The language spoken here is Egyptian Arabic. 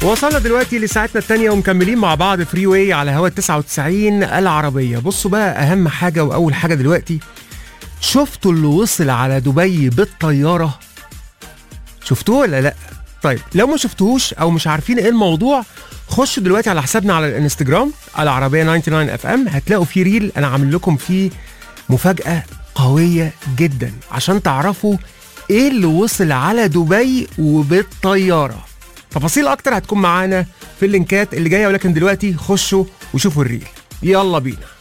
وصلنا دلوقتي لساعتنا التانية ومكملين مع بعض فري واي على هوا 99 العربية بصوا بقى أهم حاجة وأول حاجة دلوقتي شفتوا اللي وصل على دبي بالطيارة شفتوه ولا لا طيب لو ما شفتوهوش أو مش عارفين إيه الموضوع خشوا دلوقتي على حسابنا على الانستجرام العربية 99 اف ام هتلاقوا فيه ريل أنا عامل لكم فيه مفاجأة قوية جدا عشان تعرفوا ايه اللي وصل على دبي وبالطيارة تفاصيل اكتر هتكون معانا في اللينكات اللي جايه ولكن دلوقتي خشوا وشوفوا الريل يلا بينا